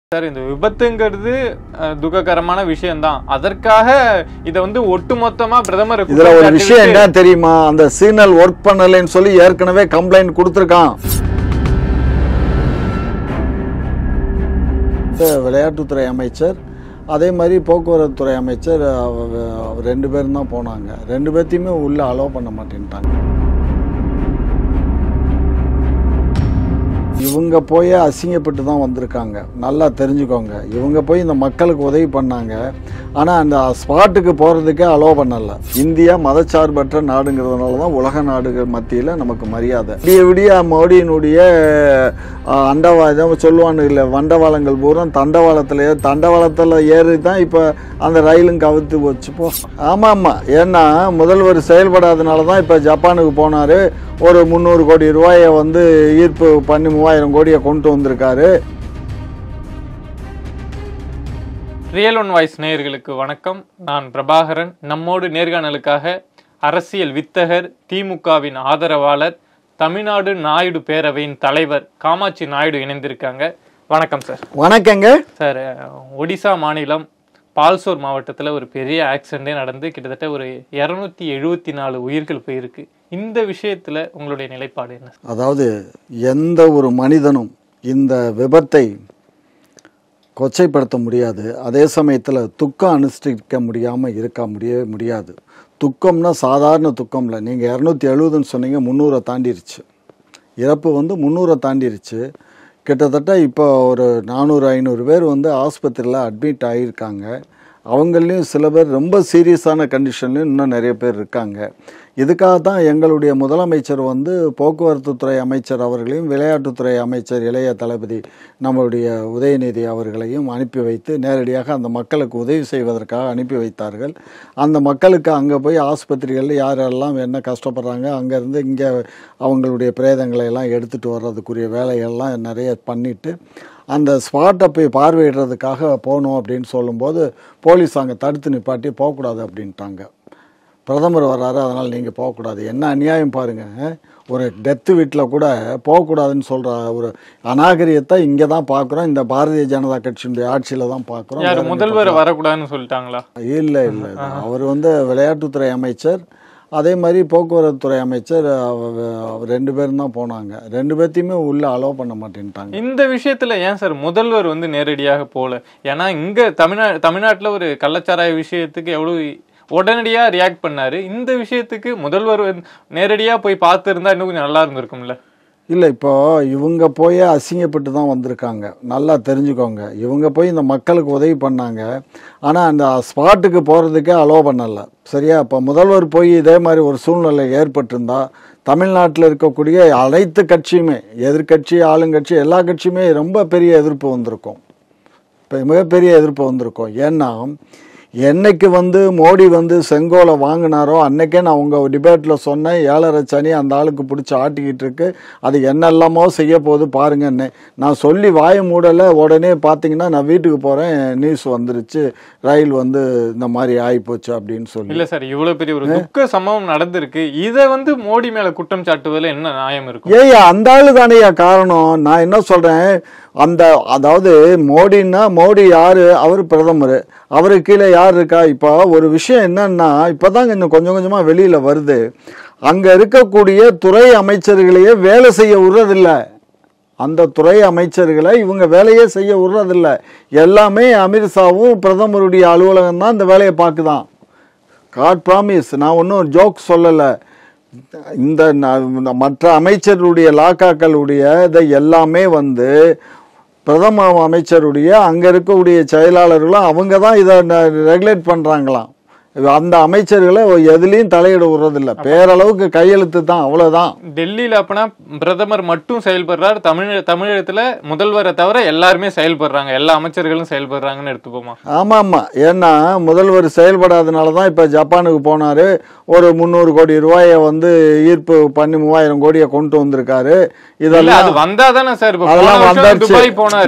Sir இந்த விபத்துங்கிறது அஹ், துக்ககரமான விஷயம்தான் அதற்காக இதை வந்து ஒட்டுமொத்தமா பிரதமர் இதுல ஒரு குற்றம் விஷயம் சாட்டிவிட்டு- என்ன தெரியுமா அந்த சீனல் ஒர்க் பண்ணலைன்னு சொல்லி ஏற்கனவே கம்ப்ளைண்ட் கொடுத்துருக்கான் விளையாட்டுத்துறை அமைச்சர் அதே மாதிரி போக்குவரத்துறை அமைச்சர் அவ- அவ- ரெண்டு பேரும் தான் போனாங்க ரெண்டு பேர்த்தையுமே உள்ள அலோவ் பண்ண மாட்டேன்ட்டாங்க இவங்க போய் அசிங்கப்பட்டு தான் வந்திருக்காங்க நல்லா தெரிஞ்சுக்கோங்க இவங்க போய் இந்த மக்களுக்கு உதவி பண்ணாங்க ஆனால் அந்த ஸ்பாட்டுக்கு போகிறதுக்கே அலோவ் பண்ணல இந்தியா மதச்சார்பற்ற நாடுங்கிறதுனால தான் உலக நாடுகள் மத்தியில் நமக்கு மரியாதை விடிய விடிய மோடியினுடைய அஹ், அண்டவாதம் சொல்லுவானு இல்லை வண்டவாளங்கள் பூரா தண்டவாளத்தில் ஏ- தண்டவாளத்தில் ஏறி தான் இப்போ அந்த ரயிலும் கவுத்து வச்சு போ ஆமாம் ஆமாம் ஏன்னா முதல்வர் செயல்படாதனால தான் இப்போ ஜப்பானுக்கு போனார் ஒரு முந்நூறு கோடி ரூபாயை வந்து ஈர்ப்பு பண்ணி மூவாயிரம் கோடியை கொண்டு வந்திருக்காரு ரியல் ஒன் வாய்ஸ் நேயர்களுக்கு வணக்கம் நான் பிரபாகரன் நம்மோடு நேர்காணலுக்காக அரசியல் வித்தகர் திமுகவின் ஆதரவாளர் தமிழ்நாடு நாயுடு பேரவையின் தலைவர் காமாட்சி நாயுடு இணைந்திருக்காங்க வணக்கம் சார் வணக்கங்க சார் அஹ், ஒடிசா மாநிலம் பால்சோர் மாவட்டத்தில் ஒரு பெரிய ஆக்சிடென்டே நடந்து கிட்டத்தட்ட ஒரு இரநூத்தி எழுபத்தி நாலு உயிர்கள் போயிருக்கு இந்த விஷயத்துல உங்களுடைய நிலைப்பாடு என்ன அதாவது எந்த ஒரு மனிதனும் இந்த விபத்தை கொச்சைப்படுத்த முடியாது அதே சமயத்தில் துக்கம் அனுஷ்டிக்க முடியாமல் இருக்க முடியவே முடியாது துக்கம்னா சாதாரண துக்கம் இல்லை நீங்கள் இரநூத்தி எழுபதுன்னு சொன்னீங்க முந்நூறை தாண்டிருச்சு இறப்பு வந்து முந்நூறை தாண்டிருச்சு கிட்டத்தட்ட இப்போ ஒரு நானூறு ஐநூறு பேர் வந்து ஆஸ்பத்திரியில் அட்மிட் ஆகியிருக்காங்க அவங்களையும் சில பேர் ரொம்ப சீரியஸான கண்டிஷன்லையும் இன்னும் நிறைய பேர் இருக்காங்க இதுக்காக தான் எங்களுடைய முதலமைச்சர் வந்து போக்குவரத்து துறை அமைச்சர் அவர்களையும் விளையாட்டுத்துறை அமைச்சர் இளைய தளபதி நம்மளுடைய உதயநிதி அவர்களையும் அனுப்பி வைத்து நேரடியாக அந்த மக்களுக்கு உதவி செய்வதற்காக அனுப்பி வைத்தார்கள் அந்த மக்களுக்கு அங்கே போய் ஆஸ்பத்திரிகளில் யாரெல்லாம் என்ன கஷ்டப்படுறாங்க அங்கேருந்து இங்கே அவங்களுடைய பிரேதங்களை எல்லாம் எடுத்துகிட்டு வர்றதுக்குரிய வேலைகள்லாம் நிறைய பண்ணிட்டு அந்த ஸ்பாட்டை போய் பார்வையிடுறதுக்காக போகணும் அப்படின்னு சொல்லும்போது போலீஸ் அங்கே தடுத்து நிப்பாட்டி போகக்கூடாது அப்படின்ட்டாங்க பிரதமர் வர்றாரு அதனால் நீங்கள் போகக்கூடாது என்ன அநியாயம் பாருங்கள் ஒரு டெத்து வீட்டில் கூட போகக்கூடாதுன்னு சொல்கிற ஒரு அநாகரியத்தை இங்கே தான் பார்க்குறோம் இந்த பாரதிய ஜனதா கட்சியினுடைய ஆட்சியில் தான் பார்க்குறோம் யார் முதல்வர் வரக்கூடாதுன்னு சொல்லிட்டாங்களா இல்லை இல்லை அவர் வந்து விளையாட்டுத்துறை அமைச்சர் அதே மாதிரி போக்குவரத்துறை அமைச்சர் அவ- அவ- ரெண்டு பேரும் தான் போனாங்க ரெண்டு பேர்த்தையுமே உள்ளே அலோவ் பண்ண மாட்டேன்ட்டாங்க இந்த விஷயத்துல ஏன் சார் முதல்வர் வந்து நேரடியாக போல ஏன்னா இங்க தமிழ்நா தமிழ்நாட்டுல ஒரு கள்ளச்சாராய விஷயத்துக்கு எவ்வளவு உடனடியா ரியாக்ட் பண்ணாரு இந்த விஷயத்துக்கு முதல்வர் வந்து நேரடியா போய் பார்த்து இருந்தா இன்னும் கொஞ்சம் நல்லா இருந்திருக்கும்ல இல்லை இப்போ இவங்க போய் அசிங்கப்பட்டு தான் வந்திருக்காங்க நல்லா தெரிஞ்சுக்கோங்க இவங்க போய் இந்த மக்களுக்கு உதவி பண்ணாங்க ஆனால் அந்த ஸ்பாட்டுக்கு போகிறதுக்கே அலோவ் பண்ணல சரியா இப்போ முதல்வர் போய் இதே மாதிரி ஒரு சூழ்நிலை ஏற்பட்டிருந்தா தமிழ்நாட்டில் இருக்கக்கூடிய அனைத்து கட்சியுமே எதிர்க்கட்சி ஆளுங்கட்சி எல்லா கட்சியுமே ரொம்ப பெரிய எதிர்ப்பு வந்திருக்கும் இப்போ மிகப்பெரிய எதிர்ப்பு வந்திருக்கும் ஏன்னா என்னைக்கு வந்து மோடி வந்து செங்கோலை வாங்கினாரோ அன்னைக்கே நான் உங்கள் டிபேட்டில் சொன்னேன் ஏழரை சனி அந்த ஆளுக்கு பிடிச்சி ஆட்டிக்கிட்டு இருக்கு அது என்னெல்லாமோ செய்ய போகுது பாருங்கன்னு நான் சொல்லி வாய மூடலை உடனே பார்த்தீங்கன்னா நான் வீட்டுக்கு போகிறேன் நியூஸ் வந்துருச்சு ரயில் வந்து இந்த மாதிரி ஆகிப்போச்சு அப்படின்னு சொல்லி இல்ல சார் இவ்வளவு பெரிய ஒரு துக்க சம்பவம் நடந்திருக்கு இத வந்து மோடி மேல குற்றம் சாட்டுவதில் என்ன நியாயம் இருக்கும் ஏய்யா அந்த ஆளு தானேயா காரணம் நான் என்ன சொல்றேன் அந்த அதாவது மோடின்னா மோடி யாரு அவர் பிரதமர் அவருக்கு கீழே யார் இருக்கா இப்போ ஒரு விஷயம் என்னன்னா இப்போதான் இன்னும் கொஞ்சம் கொஞ்சமா வெளியில வருது அங்க இருக்கக்கூடிய துறை அமைச்சர்களையே வேலை செய்ய விடுறதில்ல அந்த துறை அமைச்சர்களை இவங்க வேலையே செய்ய விடுறதில்ல எல்லாமே அமித்ஷாவும் பிரதமருடைய அலுவலகம் தான் இந்த வேலையை பார்க்குதான் காட் ப்ராமிஸ் நான் ஒன்றும் ஜோக் சொல்லலை இந்த ந- மற்ற அமைச்சருடைய லாக்காக்களுடைய இதை எல்லாமே வந்து பிரதம அமைச்சருடைய அங்கே இருக்கக்கூடிய செயலாளர்களும் அவங்க தான் இதை ரெகுலேட் பண்ணுறாங்களாம் அந்த அமைச்சர்களை எதுலேயும் தலையிட விடுறதில்ல பேரளவுக்கு கையெழுத்து தான் அவ்வளோதான் டெல்லியில அப்பனா பிரதமர் மட்டும் செயல்படுறாரு தமிழ் தமிழகத்துல முதல்வரை தவிர எல்லாருமே செயல்படுறாங்க எல்லா அமைச்சர்களும் செயல்படுறாங்கன்னு எடுத்துப்போமா ஆமாம் ஆமாம் ஏன்னா முதல்வர் செயல்படாதனால தான் இப்போ ஜப்பானுக்கு போனார் ஒரு முந்நூறு கோடி ரூபாயை வந்து ஈர்ப்பு பண்ணி மூவாயிரம் கோடியை கொண்டு வந்திருக்காரு இல்ல இதெல்லாம் அது வந்தாதானே சார் இப்ப போன அதெல்லாம் வருஷம் வந்தாச்சு துபாய் போனாரு இந்த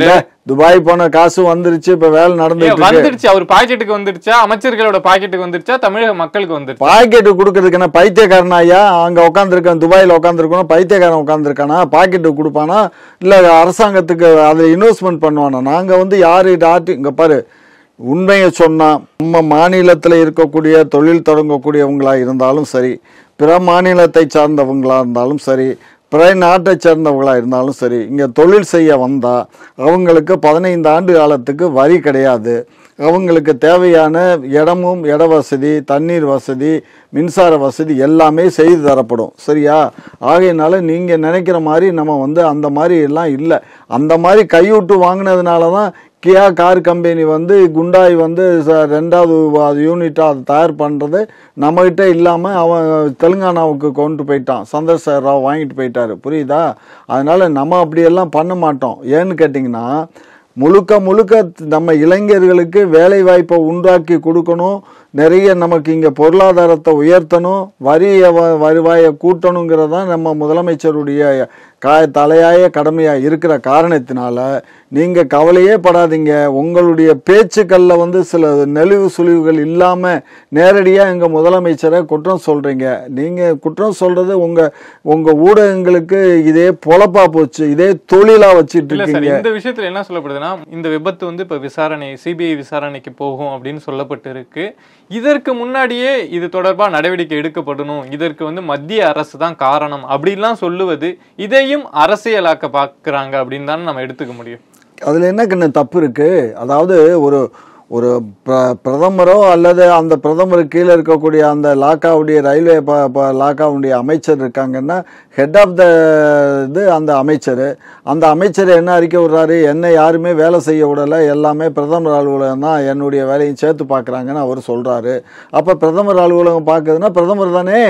துபாய் போன காசு வந்துருச்சு இப்ப வேலை ஏன் நடந்துட்டு இருக்கு வந்துருச்சு அவர் பாக்கெட்டுக்கு வந்துருச்சா அமைச்சர்களோட பாக்கெட்டுக்கு வந்துருச்சா தமிழக மக்களுக்கு வந்துருச்சு பாக்கெட்டு கொடுக்கறதுக்கு என்ன பைத்தியக்காரனா ஐயா அங்க உட்காந்துருக்கான் துபாயில உட்காந்துருக்கணும் பைத்தியக்காரன் உட்காந்துருக்கானா பாக்கெட்டு கொடுப்பானா இல்ல அரசாங்கத்துக்கு அதை இன்வெஸ்ட்மெண்ட் பண்ணுவானா நாங்க வந்து யாரு ஆர்டி இங்க பாரு உண்மையை சொன்னா நம்ம மாநிலத்தில் இருக்கக்கூடிய தொழில் தொடங்கக்கூடியவங்களா இருந்தாலும் சரி பிற மாநிலத்தை சார்ந்தவங்களா இருந்தாலும் சரி பிற நாட்டை சேர்ந்தவங்களா இருந்தாலும் சரி இங்க தொழில் செய்ய வந்தா அவங்களுக்கு பதினைந்து ஆண்டு காலத்துக்கு வரி கிடையாது அவங்களுக்கு தேவையான இடமும் இட வசதி தண்ணீர் வசதி மின்சார வசதி எல்லாமே செய்து தரப்படும் சரியா ஆகையினால நீங்க நினைக்கிற மாதிரி நம்ம வந்து அந்த மாதிரி எல்லாம் இல்லை அந்த மாதிரி கைவிட்டு வாங்கினதுனால தான் கியா கார் கம்பெனி வந்து குண்டாய் வந்து ச- ரெண்டாவது யூனிட்டாக அதை தயார் பண்ணுறது நம்மகிட்ட இல்லாமல் அவன் தெலுங்கானாவுக்கு கொண்டு போயிட்டான் சந்திரசேகர் ராவ் வாங்கிட்டு போயிட்டாரு புரியுதா அதனால நம்ம அப்படியெல்லாம் பண்ண மாட்டோம் ஏன்னு கேட்டிங்கன்னா முழுக்க முழுக்க நம்ம இளைஞர்களுக்கு வேலை வாய்ப்பை உண்டாக்கி கொடுக்கணும் நிறைய நமக்கு இங்கே பொருளாதாரத்தை உயர்த்தணும் வரிய வ- வருவாயை கூட்டணுங்கிறது தான் நம்ம முதலமைச்சருடைய காய தலையாய கடமையாக இருக்கிற காரணத்தினால நீங்கள் கவலையே படாதீங்க உங்களுடைய பேச்சுக்களில் வந்து சில நெளிவு சுழிவுகள் இல்லாமல் நேரடியாக எங்கள் முதலமைச்சரை குற்றம் சொல்கிறீங்க நீங்கள் குற்றம் சொல்கிறது உங்கள் உங்கள் ஊடகங்களுக்கு இதே பொழப்பா போச்சு இதே தொழிலாக வச்சிட்டு இல்ல சார் இருக்கீங்க இந்த விஷயத்துல என்ன சொல்லப்படுதுன்னா இந்த விபத்து வந்து இப்ப விசாரணை சிபிஐ விசாரணைக்கு போகும் அப்படின்னு சொல்லப்பட்டு இருக்கு இதற்கு முன்னாடியே இது தொடர்பா நடவடிக்கை எடுக்கப்படணும் இதற்கு வந்து மத்திய அரசு தான் காரணம் அப்படிலாம் சொல்லுவது இதையும் அரசியலாக்க பாக்குறாங்க அப்படின்னு தானே நம்ம எடுத்துக்க முடியும் அதில் என்ன கண்ணு தப்பு இருக்கு அதாவது ஒரு ஒரு பிர- பிரதமரோ அல்லது அந்த பிரதமருக்கு கீழே இருக்கக்கூடிய அந்த லாக்காவுடைய ரயில்வே ப ப- லாக்காவுடைய அமைச்சர் இருக்காங்கன்னா ஹெட் ஆஃப் த இது அந்த அமைச்சர் அந்த அமைச்சர் என்ன அறிக்கை விடுறாரு என்ன யாருமே வேலை செய்ய விடலை எல்லாமே பிரதமர் அலுவலகம் தான் என்னுடைய வேலையும் சேர்த்து பார்க்குறாங்கன்னு அவர் சொல்கிறாரு அப்போ பிரதமர் அலுவலகம் பார்க்குதுன்னா பிரதமர் தானே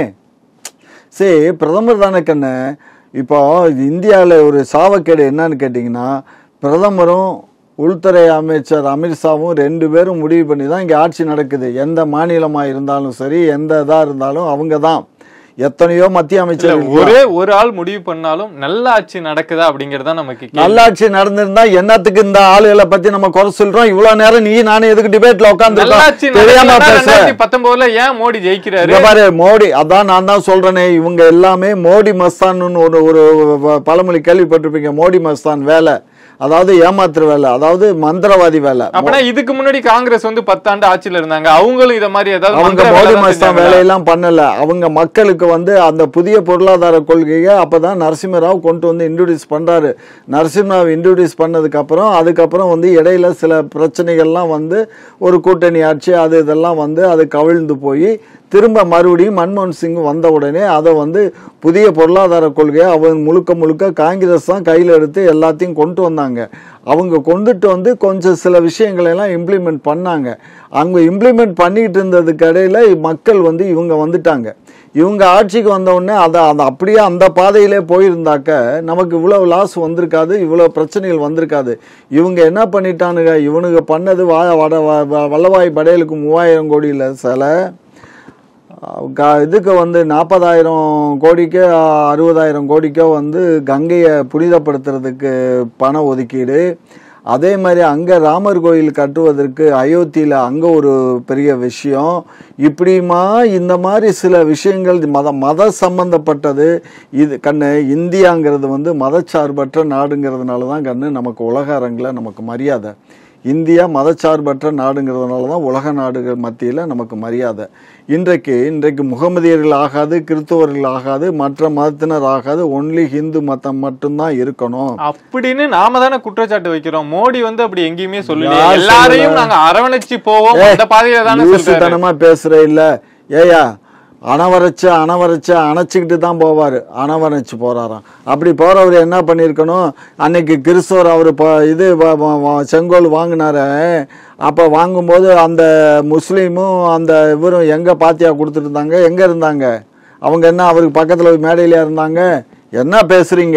சரி பிரதமர் தானே கண்ணு இப்போ இந்தியாவில் ஒரு சாவக்கேடு என்னன்னு கேட்டிங்கன்னா பிரதமரும் உள்துறை அமைச்சர் அமித்ஷாவும் ரெண்டு பேரும் முடிவு பண்ணி தான் இங்கே ஆட்சி நடக்குது எந்த மாநிலமாக இருந்தாலும் சரி எந்த இதாக இருந்தாலும் அவங்க தான் எத்தனையோ மத்திய இல்ல அமைச்சர் இருக்கலாம். ஒரே ஒரு ஆள் முடிவு பண்ணாலும் நல்ல ஆட்சி நடக்குதா அப்படிங்கறத நமக்கு கேள்வி. நல்லாட்சி நடந்திருந்தா என்னத்துக்கு இந்த ஆளுகளை பத்தி நம்ம குறை சொல்றோம் இவ்வளவு நேரம் நீ நானே எதுக்கு டிபேட்ல நல்லாட்சி உட்காந்து தெரியாம நடக்கலன்னா பேச ரெண்டாயிரத்தி பத்தொன்பதுல ஏன் மோடி ஜெயிக்கிறாரு இங்க பாரு மோடி அதான் நான் தான் சொல்றேனே இவங்க எல்லாமே மோடி மஸ்தான்னு ஒரு ஒரு வ- பழமொழி கேள்விப்பட்டிருப்பீங்க மோடி மஸ்தான் வேலை அதாவது ஏமாத்துற வேலை அதாவது மந்திரவாதி வேலை அப்பனா இதுக்கு முன்னாடி காங்கிரஸ் வந்து பத்தாண்டு ஆட்சியில இருந்தாங்க அவங்களும் இத மாதிரி ஏதாவது அவங்க மந்திர மோடி வேலை தான் மஸ்தான் செஞ்சாங்களா? வேலையெல்லாம் பண்ணல அவங்க மக்களுக்கு வந்து அந்த புதிய பொருளாதார கொள்கையை அப்பதான் நரசிம்மராவ் கொண்டு வந்து இன்ட்ரோடியூஸ் பண்றாரு நரசிம்மராவ் இன்ட்ரோடியூஸ் பண்ணதுக்கு அப்புறம் அதுக்கப்புறம் வந்து இடையில சில பிரச்சனைகள்லாம் வந்து ஒரு கூட்டணி ஆட்சி அது இதெல்லாம் வந்து அது கவிழ்ந்து போய் திரும்ப மறுபடியும் மன்மோகன் சிங் வந்த உடனே அதை வந்து புதிய பொருளாதார கொள்கையை அவங்க முழுக்க முழுக்க காங்கிரஸ் தான் கையில் எடுத்து எல்லாத்தையும் கொண்டு வந்தாங்க அவங்க கொண்டுட்டு வந்து கொஞ்சம் சில விஷயங்களை எல்லாம் இம்ப்ளிமெண்ட் பண்ணாங்க அவங்க இம்ப்ளிமெண்ட் பண்ணிட்டு இருந்ததுக்கு இடையில மக்கள் வந்து இவங்க வந்துட்டாங்க இவங்க ஆட்சிக்கு வந்த உடனே அதை அதை அப்படியே அந்த பாதையிலே போயிருந்தாக்க நமக்கு இவ்வளவு லாஸ் வந்திருக்காது இவ்வளவு பிரச்சனைகள் வந்திருக்காது இவங்க என்ன பண்ணிட்டானுங்க இவனுங்க பண்ணது வா வட வ- வ- வல்லவாய் படையலுக்கு மூவாயிரம் கோடியில் சில க- இதுக்கு வந்து நாற்பதாயிரம் கோடிக்கோ அறுபதாயிரம் கோடிக்கோ வந்து கங்கையை புனிதப்படுத்துறதுக்கு பண ஒதுக்கீடு அதே மாதிரி அங்கே ராமர் கோயில் கட்டுவதற்கு அயோத்தியில் அங்கே ஒரு பெரிய விஷயம் இப்படிமா இந்த மாதிரி சில விஷயங்கள் மத மத சம்பந்தப்பட்டது இது கண்ணு இந்தியாங்கிறது வந்து மதச்சார்பற்ற நாடுங்கிறதுனால தான் கண்ணு நமக்கு உலக அரங்கில் நமக்கு மரியாதை இந்தியா மதச்சார்பற்ற நாடுங்கிறதுனால தான் உலக நாடுகள் மத்தியில் நமக்கு மரியாதை இன்றைக்கு இன்றைக்கு முகமதியர்கள் ஆகாது கிறிஸ்தவர்கள் ஆகாது மற்ற மதத்தினர் ஆகாது ஒன்லி ஹிந்து மதம் மட்டும்தான் இருக்கணும் அப்படின்னு நாம தானே குற்றச்சாட்டு வைக்கிறோம் மோடி வந்து அப்படி எங்கேயுமே சொல்லல யார் எல்லாரையும் சொல்லல? நாங்க அரவணைச்சு போவோம் ஏய், அந்த பாதையில தானே சொல்றாரு லூசுத்தனமா பேசுற இல்ல ஏயா அணவரைச்சு அணவரைச்சு அணைச்சிக்கிட்டு தான் போவார் அணவரைச்சு போறாராம் அப்படி போறவர் என்ன பண்ணியிருக்கணும் அன்னைக்கு கிறிஸ்தவர் அவர் இது வ- வ- வ- செங்கோல் வாங்கினாரு அப்போ வாங்கும்போது அந்த முஸ்லீமும் அந்த இவரும் எங்கே பாத்தியா கொடுத்துட்டு இருந்தாங்க எங்கே இருந்தாங்க அவங்க என்ன அவருக்கு பக்கத்தில் மேடையில இருந்தாங்க என்ன பேசுறீங்க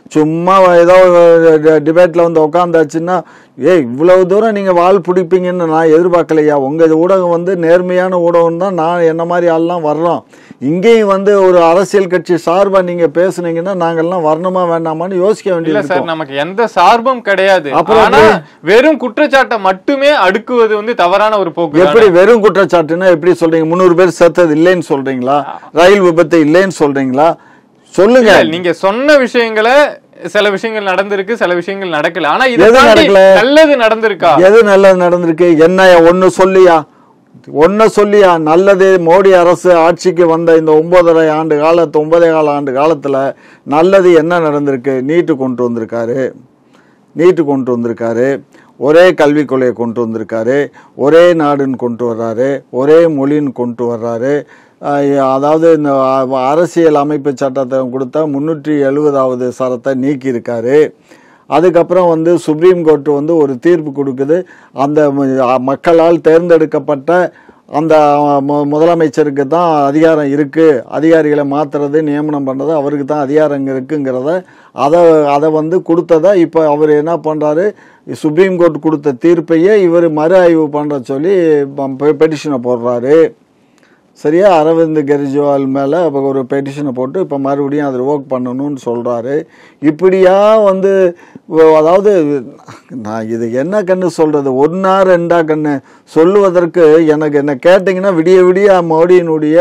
சும்மா ஏதோ டிபேட்டில் வந்து உட்காந்தாச்சுன்னா ஏய் இவ்வளவு தூரம் நீங்கள் வால் பிடிப்பீங்கன்னு நான் எதிர்பார்க்கலையா உங்கள் ஊடகம் வந்து நேர்மையான ஊடகம் தான் நான் என்ன மாதிரி ஆள்லாம் வர்றோம் இங்கேயும் வந்து ஒரு அரசியல் கட்சி சார்பாக நீங்கள் பேசுனீங்கன்னா நாங்கள்லாம் வரணுமா வேண்டாமான்னு யோசிக்க இல்ல வேண்டியது சார் நமக்கு எந்த சார்பும் கிடையாது அப்புறம் ஆனா வெறும் குற்றச்சாட்டை மட்டுமே அடுக்குவது வந்து தவறான ஒரு போக்கு தானே. எப்படி வெறும் குற்றச்சாட்டுன்னா எப்படி சொல்றீங்க முந்நூறு பேர் செத்தது இல்லைன்னு சொல்றீங்களா ரயில் விபத்து இல்லைன்னு சொல்றீங்களா சொல்லுங்க இல்ல, நீங்க சொன்ன விஷயங்களை சில விஷயங்கள் நடந்திருக்கு சில விஷயங்கள் நடக்கல ஆனா இது எது தாண்டி நடக்கல? நல்லது நடந்திருக்கா எது நல்லது நடந்திருக்கு என்ன ஒன்னு சொல்லியா ஒன்ன சொல்லியா நல்லது மோடி அரசு ஆட்சிக்கு வந்த இந்த ஒன்பதரை ஆண்டு காலத்து ஒன்பதே கால ஆண்டு காலத்துல நல்லது என்ன நடந்திருக்கு நீட்டு கொண்டு வந்திருக்காரு நீட்டு கொண்டு வந்திருக்காரு ஒரே கல்விக் கொள்கையை கொண்டு வந்திருக்காரு ஒரே நாடுன்னு கொண்டு வர்றாரு ஒரே மொழின்னு கொண்டு வர்றாரு அஹ் அதாவது இந்த அ- அரசியல் அமைப்பு சட்டத்தை கொடுத்தா முன்னூற்றி எழுபதாவது சரத்தை நீக்கியிருக்காரு அதுக்கப்புறம் வந்து சுப்ரீம் கோர்ட் வந்து ஒரு தீர்ப்பு கொடுக்குது அந்த ம- மக்களால் தேர்ந்தெடுக்கப்பட்ட அந்த மு- முதலமைச்சருக்கு தான் அதிகாரம் இருக்குது அதிகாரிகளை மாற்றுறது நியமனம் பண்ணுறது அவருக்கு தான் அதிகாரம் இருக்குங்கிறத அதை அதை வந்து கொடுத்ததை இப்போ அவர் என்ன பண்ணுறாரு சுப்ரீம் கோர்ட் கொடுத்த தீர்ப்பையே இவர் மறு ஆய்வு பண்ணுற சொல்லி பெட்டிஷனை போடுறாரு சரியா அரவிந்த் கெஜ்ரிவால் மேலே இப்போ ஒரு பெட்டிஷனை போட்டு இப்போ மறுபடியும் அதை ரிவோக் பண்ணணும்னு சொல்கிறாரு இப்படியா வந்து வ- அதாவது நான் இது என்ன கண்ணு சொல்கிறது ஒன்றா ரெண்டா கண்ணு சொல்லுவதற்கு எனக்கு என்ன கேட்டிங்கன்னா விடிய விடிய மோடியினுடைய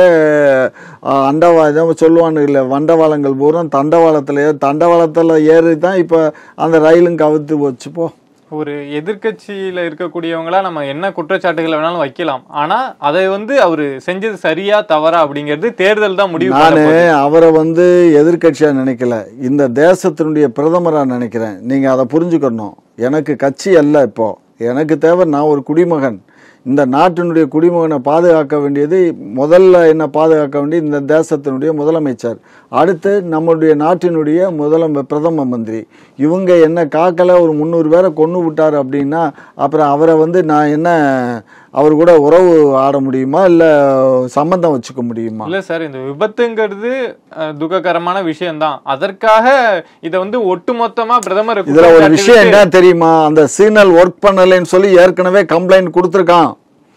அஹ், அண்டவா இதை சொல்லுவானு இல்லை வண்டவாளங்கள் பூரா தண்டவாளத்தில் தண்டவாளத்தில் ஏறி தான் இப்போ அந்த ரயிலும் கவுத்து போச்சு போ ஒரு எதிர்க்கட்சியில இருக்கக்கூடியவங்களா நம்ம என்ன குற்றச்சாட்டுகளை வேணாலும் வைக்கலாம் ஆனா அதை வந்து அவரு செஞ்சது சரியா தவறா அப்படிங்கிறது தேர்தல் தான் முடிவு பண்ண நான் போகுது. அவரை வந்து எதிர்க்கட்சியா நினைக்கல இந்த தேசத்தினுடைய பிரதமரா நினைக்கிறேன் நீங்க அதை புரிஞ்சுக்கணும் எனக்கு கட்சி அல்ல இப்போ எனக்கு தேவை நான் ஒரு குடிமகன் இந்த நாட்டினுடைய குடிமகனை பாதுகாக்க வேண்டியது முதல்ல என்ன பாதுகாக்க வேண்டியது இந்த தேசத்தினுடைய முதலமைச்சர் அடுத்து நம்முடைய நாட்டினுடைய முதல பிரதம மந்திரி இவங்க என்ன காக்கல ஒரு முந்நூறு பேரை கொண்டு விட்டார் அப்படின்னா அப்புறம் அவரை வந்து நான் என்ன அவர் கூட உறவு ஆட முடியுமா இல்லை சம்பந்தம் வச்சுக்க முடியுமா இல்ல சார் இந்த விபத்துங்கிறது அஹ், துக்ககரமான விஷயம்தான் அதற்காக இத வந்து ஒட்டுமொத்தமா பிரதமர் இதுல ஒரு குற்றச்சாட்டு விஷயம் விட்டு- என்ன தெரியுமா அந்த சீனல் ஒர்க் பண்ணலைன்னு சொல்லி ஏற்கனவே கம்ப்ளைண்ட் கொடுத்துருக்கான்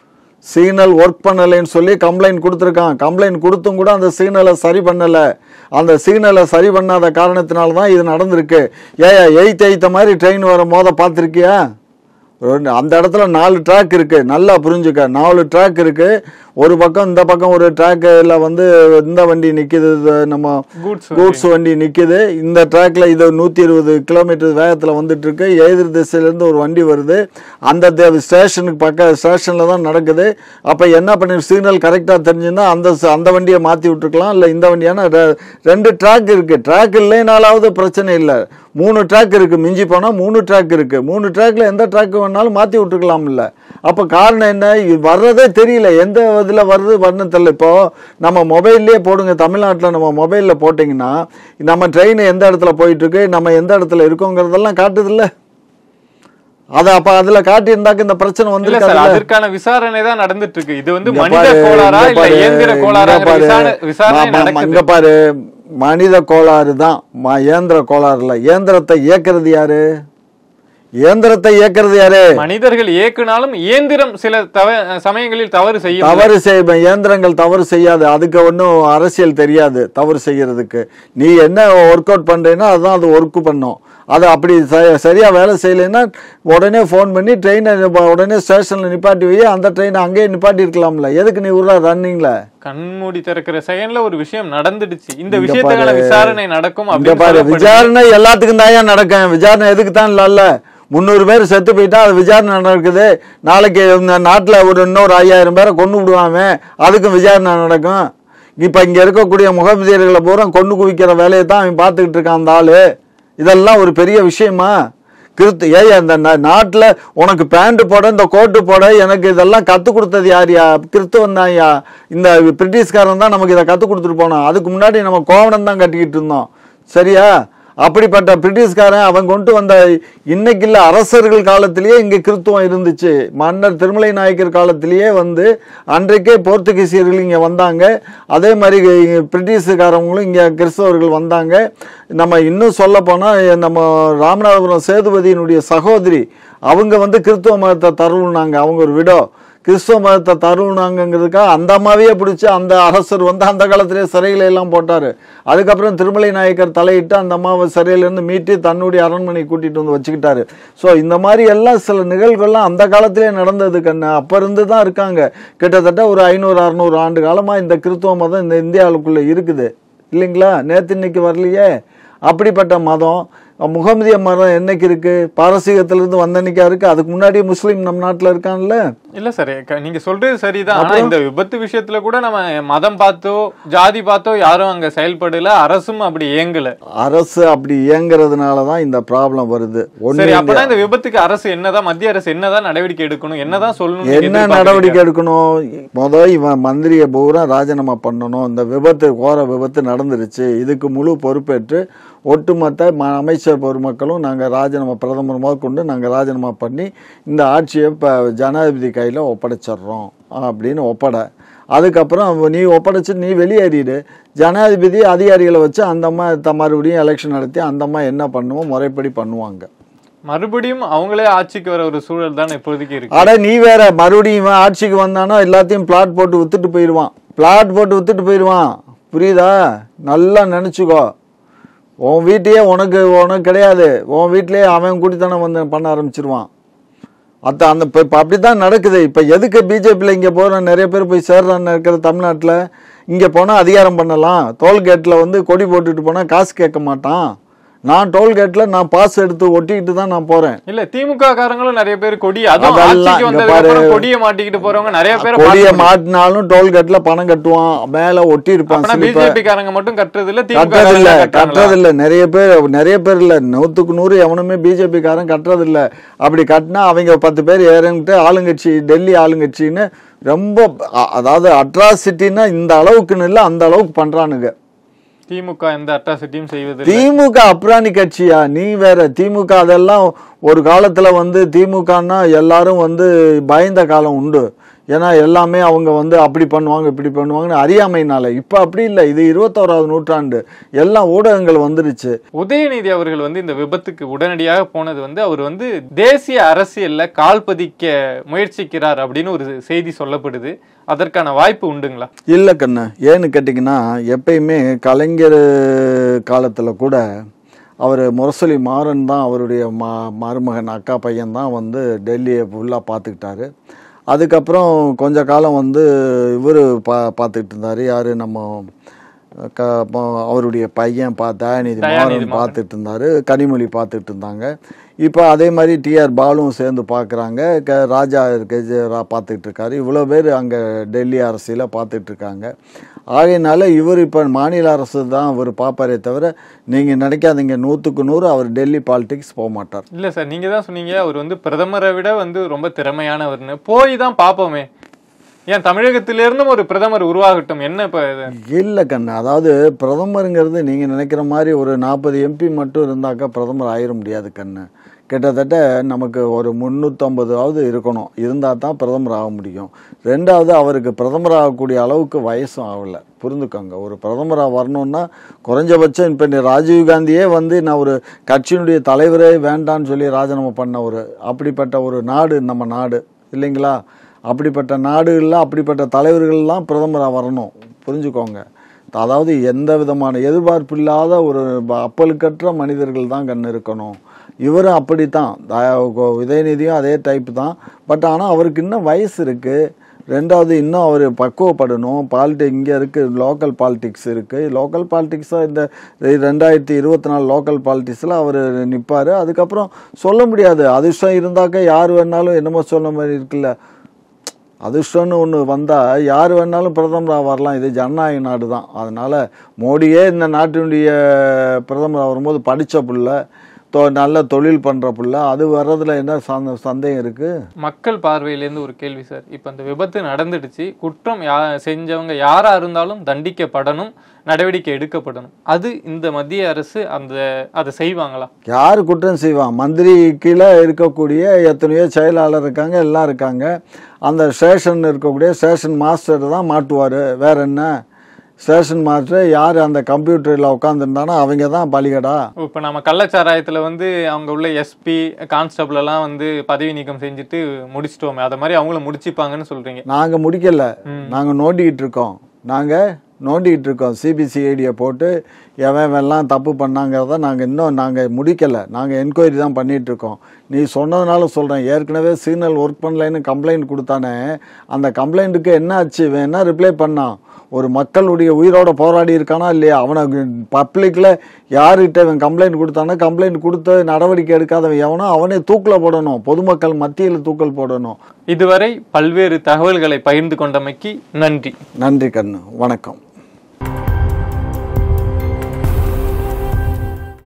சீனல் ஒர்க் பண்ணலைன்னு சொல்லி கம்ப்ளைண்ட் கொடுத்துருக்கான் கம்ப்ளைண்ட் கொடுத்தும் கூட அந்த சீனலை சரி பண்ணல அந்த சீனலை சரி பண்ணாத காரணத்தினால தான் இது நடந்திருக்கு ஏயா எய்த் எய்த்த மாதிரி ட்ரெயின் வர மோத பார்த்துருக்கியா ரெண்டு- அந்த இடத்துல நாலு ட்ராக் இருக்கு நல்லா புரிஞ்சுக்க நாலு ட்ராக் இருக்கு ஒரு பக்கம் இந்த பக்கம் ஒரு ட்ராக்ல வந்து இந்த வண்டி நிக்குது இது நம்ம Goods கூட்ஸ் வண்டி நிக்குது இந்த ட்ராக்ல இது நூத்தி இருபது கிலோமீட்டர் வேகத்துல வந்துட்டு இருக்கு எதிர் திசையில இருந்து ஒரு வண்டி வருது அந்த தே- ஸ்டேஷனுக்கு பக்க ஸ்டேஷன்ல தான் நடக்குது அப்ப என்ன பண்ணி சிக்னல் கரெக்டா தெரிஞ்சுன்னா அந்த ச- அந்த வண்டியை மாத்தி விட்டுருக்கலாம் இல்ல இந்த வண்டியான ரெண்டு ட்ராக் இருக்கு ட்ராக் இல்லைனாலாவது பிரச்சனை இல்லை மூணு ட்ராக் இருக்கு மிஞ்சி போனா மூணு ட்ராக் இருக்கு மூணு ட்ராக்ல எந்த ட்ராக் வேணாலும் மாத்தி விட்டுருக்கலாம் இல்ல அப்ப காரணம் என்ன இது வர்றதே தெரியல எந்த இதுல வருது வரணும் தெரியல இப்போ நம்ம மொபைல்லே போடுங்க தமிழ்நாட்டில் நம்ம மொபைல்ல போட்டிங்கன்னா நம்ம ட்ரெயின் எந்த இடத்துல போயிட்டு இருக்கு நம்ம எந்த இடத்துல இருக்கோங்கிறதெல்லாம் காட்டுது இல்ல அதை அப்ப அதுல காட்டியிருந்தாக்க இந்த பிரச்சனை இல்ல சார் வந்து அதற்கான விசாரணை தான் நடந்துட்டு இருக்கு இது வந்து இங்க மனித பாரு, கோளாறா இங்க இல்ல பாரு, இயந்திர இங்க கோளாறாங்கிற பாரு. விசாரணை விசாரணை மா- மா- நடக்குது இங்க பாரு மனித கோளாறு தான் ம- இயந்திர கோளாறு இல்ல இயந்திரத்தை இயக்குறது யாரு இயந்திரத்தை இயக்குறது யாரு மனிதர்கள் இயக்குனாலும் இயந்திரம் சில தவ சமயங்களில் தவறு செய்யும் தவறு செய்ய இயந்திரங்கள் தவறு செய்யாது அதுக்கு ஒன்றும் அரசியல் தெரியாது தவறு செய்யறதுக்கு நீ என்ன ஒர்க் அவுட் பண்றேன்னா அதுதான் அது ஒர்க் பண்ணும் அது அப்படி ச- சரியா வேலை செய்யலைன்னா உடனே ஃபோன் பண்ணி ட்ரெயினை உடனே ஸ்டேஷன்ல நிப்பாட்டி வை அந்த ட்ரெயினை அங்கேயே நிப்பாட்டி இருக்கலாம்ல எதுக்கு நீ உள்ள ரன்னிங்ல கண்மூடி திறக்கிற செகண்ட்ல ஒரு விஷயம் நடந்துடுச்சு இந்த இங்க விஷயத்துக்கான பாரு. விசாரணை நடக்கும் இங்க அப்படின்னு பாரு சொல்லப்படுது. விசாரணை எல்லாத்துக்கும் தான் நடக்கும் விசாரணை எதுக்கு தான் இல்ல முந்நூறு பேர் செத்து போயிட்டா அது விசாரணை நடக்குது நாளைக்கு இந்த நாட்டுல ஒரு இன்னொரு ஐயாயிரம் பேரை கொண்டு விடுவாங்க அதுக்கும் விசாரணை நடக்கும் இப்ப இங்க இருக்கக்கூடிய முகமதியர்களை பூரா கொண்டு குவிக்கிற வேலையை தான் அவன் பார்த்துக்கிட்டு இருக்கான் அந்த ஆளு இதெல்லாம் ஒரு பெரிய விஷயமா கிறித்து ஏய் அந்த நா- நாட்டுல உனக்கு பேண்ட் போட இந்த கோட்டு போட எனக்கு இதெல்லாம் கத்து கொடுத்தது யார்யா கிறிஸ்துவன் தான்யா இந்த பிரிட்டிஷ்காரன் தான் நமக்கு இதை கத்து கொடுத்துட்டு போனான் அதுக்கு முன்னாடி நம்ம கோவணம் தான் கட்டிக்கிட்டு இருந்தோம் சரியா அப்படிப்பட்ட பிரிட்டிஷ்காரன் அவன் கொண்டு வந்த இன்னைக்கு இல்ல அரசர்கள் காலத்திலேயே இங்கே கிறித்துவம் இருந்துச்சு மன்னர் திருமலை நாயக்கர் காலத்திலேயே வந்து அன்றைக்கே போர்த்துகீசியர்கள் இங்கே வந்தாங்க அதே மாதிரி இங்க பிரிட்டிஷ்காரவங்களும் இங்கே கிறிஸ்தவர்கள் வந்தாங்க நம்ம இன்னும் சொல்ல போனால் நம்ம ராமநாதபுரம் சேதுபதியினுடைய சகோதரி அவங்க வந்து கிறிஸ்துவ மதத்தை தருவுனாங்க அவங்க ஒரு விடோ கிறிஸ்துவ மதத்தை தருவுனாங்கிறதுக்காக அந்த அம்மாவையே பிடிச்சி அந்த அரசர் வந்து அந்த காலத்திலே சிறையில எல்லாம் போட்டார் அதுக்கப்புறம் திருமலை நாயக்கர் தலையிட்டு அந்த அம்மாவை சிறையிலேருந்து மீட்டு தன்னுடைய அரண்மனை கூட்டிட்டு வந்து வச்சுக்கிட்டாரு ஸோ இந்த மாதிரி எல்லாம் சில நிகழ்வுகள்லாம் அந்த காலத்திலே நடந்தது கண்ணு அப்போ இருந்து தான் இருக்காங்க கிட்டத்தட்ட ஒரு ஐநூறு அறநூறு ஆண்டு காலமாக இந்த கிறிஸ்துவ மதம் இந்த இந்தியாவுக்குள்ளே இருக்குது இல்லைங்களா நேற்று இன்னைக்கு வரலையே அப்படிப்பட்ட மதம் முகமதிய மதம் என்னைக்கு இருக்கு பாரசீகத்திலிருந்து வந்தன்னைக்கா இருக்கு அதுக்கு முன்னாடியே முஸ்லீம் நம்ம நாட்டில் இருக்கான்ல இல்ல சார் க- நீங்க சொல்றது சரிதான் ஆனா இந்த விபத்து விஷயத்துல கூட நம்ம மதம் பார்த்தோ ஜாதி பார்த்தோ யாரும் அங்க செயல்படல அரசும் அப்படி இயங்கல அரசு அப்படி இயங்குறதுனால தான் இந்த ப்ராப்ளம் வருது ஒண்ணு சரி அப்பனா இந்த விபத்துக்கு அரசு என்னதான் மத்திய அரசு என்னதான் நடவடிக்கை எடுக்கணும் என்னதான் சொல்லணும் நீங்க என்ன எதிர்பார்க்கறீங்க? நடவடிக்கை எடுக்கணும் முதல் இவன் மந்திரியை பூரா ராஜினாமா பண்ணணும் இந்த விபத்து கோர விபத்து நடந்துருச்சு இதுக்கு முழு பொறுப்பேற்று ஒட்டுமொத்த ம அமைச்சர் பொதுமக்களும் நாங்கள் ராஜினாமா பிரதமர் முதற்கொண்டு நாங்கள் ராஜினாமா பண்ணி இந்த ஆட்சியை இப்போ ஜனாதிபதி கையில் ஒப்படைச்சிட்றோம் அப்படின்னு ஒப்படை அதுக்கப்புறம் அவ- நீ ஒப்படைச்சு நீ வெளியேறிடு ஜனாதிபதி அதிகாரிகளை வச்சு அந்த அம்மா த- மறுபடியும் எலெக்ஷன் நடத்தி அந்த அம்மா என்ன பண்ணுமோ முறைப்படி பண்ணுவாங்க மறுபடியும் அவங்களே ஆட்சிக்கு வர ஒரு சூழல் தான் இப்போதைக்கு இருக்கு அட நீ வேற மறுபடியும் இவன் ஆட்சிக்கு வந்தானோ எல்லாத்தையும் பிளாட் போட்டு வித்துட்டு போயிடுவான் பிளாட் போட்டு வித்துட்டு போயிடுவான் புரியுதா நல்லா நினச்சிக்கோ உன் வீட்டையே உனக்கு உனக்கு கிடையாது உன் வீட்டிலேயே அவன் கூட்டித்தானே வந்து பண்ண ஆரம்பிச்சிருவான் அத்த அந்த இப்போ இப்போ அப்படி தான் நடக்குது இப்போ எதுக்கு பிஜேபியில் இங்கே போகிற நிறைய பேர் போய் சேர்றான்னு இருக்கிற தமிழ்நாட்டில் இங்கே போனால் அதிகாரம் பண்ணலாம் டோல்கேட்டில் வந்து கொடி போட்டுட்டு போனால் காசு கேட்க மாட்டான் நான் டோல்கேட்டில் நான் பாஸ் எடுத்து ஒட்டிக்கிட்டு தான் நான் போகிறேன் இல்ல திமுக காரங்களும் நிறைய பேர் கொடி அதுவும் அதெல்லாம் ஆட்சிக்கு இங்க வந்ததுக்கு பாரு. அப்புறம் கொடியை மாட்டிக்கிட்டு போறவங்க நிறைய பேர் கொடியை மாட்டினாலும் டோல்கேட்ல பணம் கட்டுவான் மேல ஒட்டி இருப்பான் அப்பனா slip-அ. பிஜேபி காரங்க மட்டும் கட்டுறது இல்ல திமுக கட்டுறதில்ல காரங்க கட்டுறாங்களா? கட்டுறதில்ல நிறைய பேர் நிறைய பேர் இல்ல நூத்துக்கு நூறு எவனுமே பிஜேபி காரன் கட்டுறதில்ல அப்படி கட்டினா அவங்க பத்து பேர் ஏறங்கிட்டு ஆளுங்கட்சி டெல்லி ஆளுங்கட்சின்னு ரொம்ப அ- அதாவது அட்ராசிட்டின்னா இந்த அளவுக்குன்னு இல்லை அந்த அளவுக்கு பண்றானுங்க திமுக எந்த அட்ராசிட்டியும் செய்வது திமுக அப்ராணி கட்சியா நீ வேற திமுக அதெல்லாம் ஒரு காலத்துல வந்து திமுகன்னா எல்லாரும் வந்து பயந்த காலம் உண்டு ஏன்னா எல்லாமே அவங்க வந்து அப்படி பண்ணுவாங்க இப்படி பண்ணுவாங்கன்னு அறியாமைனால இப்ப அப்படி இல்லை இது இருபத்தோராவது நூற்றாண்டு எல்லாம் ஊடகங்கள் வந்துருச்சு உதயநிதி அவர்கள் வந்து இந்த விபத்துக்கு உடனடியாக போனது வந்து அவர் வந்து தேசிய அரசியல்ல கால் பதிக்க முயற்சிக்கிறார் அப்படின்னு ஒரு செய்தி சொல்லப்படுது அதற்கான வாய்ப்பு உண்டுங்களா இல்லை கண்ணு ஏன்னு கேட்டிங்கன்னா எப்பயுமே கலைஞர் காலத்தில் கூட அவர் முரசொலி மாறன் தான் அவருடைய மா மருமகன் அக்கா பையன் தான் வந்து டெல்லியை ஃபுல்லாக பார்த்துக்கிட்டாரு அதுக்கப்புறம் கொஞ்ச காலம் வந்து இவர் பா பார்த்துக்கிட்டு இருந்தார் யார் நம்ம க ம- அவருடைய பையன் பா தயாநிதி தயாநிதி மாறன் மாறன். பார்த்துட்டு இருந்தாரு கனிமொழி பார்த்துட்டு இருந்தாங்க இப்போ அதே மாதிரி டிஆர் பாலுவும் சேர்ந்து பார்க்குறாங்க க ராஜா இருக்கு பார்த்துட்டு இருக்காரு இவ்வளோ பேர் அங்கே டெல்லி அரசியல பார்த்துட்டு இருக்காங்க ஆகையினால இவர் இப்போ மாநில அரசு தான் அவர் பார்ப்பாரே தவிர நீங்கள் நினைக்காதீங்க நூற்றுக்கு நூறு அவர் டெல்லி பாலிடிக்ஸ் போக மாட்டார் இல்ல சார் நீங்க தான் சொன்னீங்க அவர் வந்து பிரதமரை விட வந்து ரொம்ப திறமையானவர்னு போய் தான் பார்ப்போமே ஏன் தமிழகத்திலிருந்தும் ஒரு பிரதமர் உருவாகட்டும் என்ன இப்ப இது? இல்லை கண்ணு அதாவது பிரதமருங்கிறது நீங்கள் நினைக்கிற மாதிரி ஒரு நாற்பது எம்பி மட்டும் இருந்தாக்கா பிரதமர் ஆயிட முடியாது கண்ணு கிட்டத்தட்ட நமக்கு ஒரு முந்நூற்றம்பதாவது இருக்கணும் இருந்தால் தான் பிரதமர் ஆக முடியும் ரெண்டாவது அவருக்கு பிரதமர் ஆகக்கூடிய அளவுக்கு வயசும் ஆகலை புரிந்துக்கோங்க ஒரு பிரதமராக வரணும்னா குறைஞ்சபட்சம் இப்போ நீ ராஜீவ் காந்தியே வந்து நான் ஒரு கட்சியினுடைய தலைவரே வேண்டான்னு சொல்லி ராஜினாமா பண்ண ஒரு அப்படிப்பட்ட ஒரு நாடு நம்ம நாடு இல்லைங்களா அப்படிப்பட்ட நாடுகளில் அப்படிப்பட்ட தலைவர்கள்லாம் பிரதமராக வரணும் புரிஞ்சுக்கோங்க அதாவது எந்த விதமான எதிர்பார்ப்பு இல்லாத ஒரு ப- அப்பலுக்கற்ற மனிதர்கள் தான் கண்ணு இருக்கணும் இவரும் அப்படித்தான் த- உதயநிதியும் அதே டைப் தான் பட் ஆனால் அவருக்கு இன்னும் வயசு இருக்குது ரெண்டாவது இன்னும் அவர் பக்குவப்படணும் பாலிட்டி இங்கே இருக்குது லோக்கல் பாலிடிக்ஸ் இருக்குது லோக்கல் பாலிடிக்ஸாக இந்த ரெண்டாயிரத்தி இருபத்தி நாலு லோக்கல் பாலிடிக்ஸில் அவர் நிற்பார் அதுக்கப்புறம் சொல்ல முடியாது அதிர்ஷ்டம் இருந்தாக்க யார் வேணாலும் என்னமோ சொன்ன மாதிரி இருக்குல்ல அதிர்ஷ்டம்னு ஒன்று வந்தால் யார் வேணாலும் பிரதமராக வரலாம் இது ஜனநாயக நாடு தான் அதனால் மோடியே இந்த நாட்டினுடைய பிரதமராக வரும்போது படித்த புள்ள தொ நல்ல தொழில் பண்ணுற பிள்ளை அது வர்றதுல என்ன சந்த சந்தேகம் இருக்குது மக்கள் பார்வையிலேருந்து ஒரு கேள்வி சார் இப்போ இந்த விபத்து நடந்துடுச்சு குற்றம் யா செஞ்சவங்க யாரா இருந்தாலும் தண்டிக்கப்படணும் நடவடிக்கை எடுக்கப்படணும் அது இந்த மத்திய அரசு அந்த அதை செய்வாங்களா யார் குற்றம் செய்வான் மந்திரி கீழே இருக்கக்கூடிய எத்தனையோ செயலாளர் இருக்காங்க எல்லாம் இருக்காங்க அந்த ஸ்டேஷன் இருக்கக்கூடிய ஸ்டேஷன் மாஸ்டர் தான் மாட்டுவார் வேற என்ன ஸ்டேஷன் மாஸ்டர் யார் அந்த கம்ப்யூட்டரில் உட்காந்துருந்தானோ அவங்க தான் பலிகடா இப்போ நம்ம கள்ளச்சாராயத்துல வந்து அவங்க உள்ள எஸ்பி கான்ஸ்டபிள் எல்லாம் வந்து பதவி நீக்கம் செஞ்சுட்டு முடிச்சிட்டோமே அதை மாதிரி அவங்கள முடிச்சுப்பாங்கன்னு சொல்றீங்க நாங்கள் முடிக்கல நாங்கள் நோண்டிக்கிட்டு இருக்கோம் நாங்கள் நோண்டிக்கிட்டு இருக்கோம் சிபிசிஐடியை போட்டு எவன் எல்லாம் தப்பு பண்ணாங்கிறத நாங்கள் இன்னும் நாங்கள் முடிக்கலை நாங்கள் என்கொயரி தான் பண்ணிட்டு இருக்கோம் நீ சொன்னதுனால சொல்கிறேன் ஏற்கனவே சிக்னல் ஒர்க் பண்ணலைன்னு கம்ப்ளைண்ட் கொடுத்தானே அந்த கம்ப்ளைண்ட்டுக்கு என்ன ஆச்சு இவன் என்ன ரிப்ளை பண்ணான் ஒரு மக்களுடைய உயிரோட போராடி இருக்கானா இல்லையா அவனை பப்ளிக்கில் யார்கிட்ட இவன் கம்ப்ளைண்ட் கொடுத்தானோ கம்ப்ளைண்ட் கொடுத்து நடவடிக்கை எடுக்காதவன் எவனோ அவனே தூக்கில் போடணும் பொதுமக்கள் மத்தியில் தூக்கல் போடணும் இதுவரை பல்வேறு தகவல்களை பகிர்ந்து கொண்டமைக்கு நன்றி நன்றி கண்ணு வணக்கம்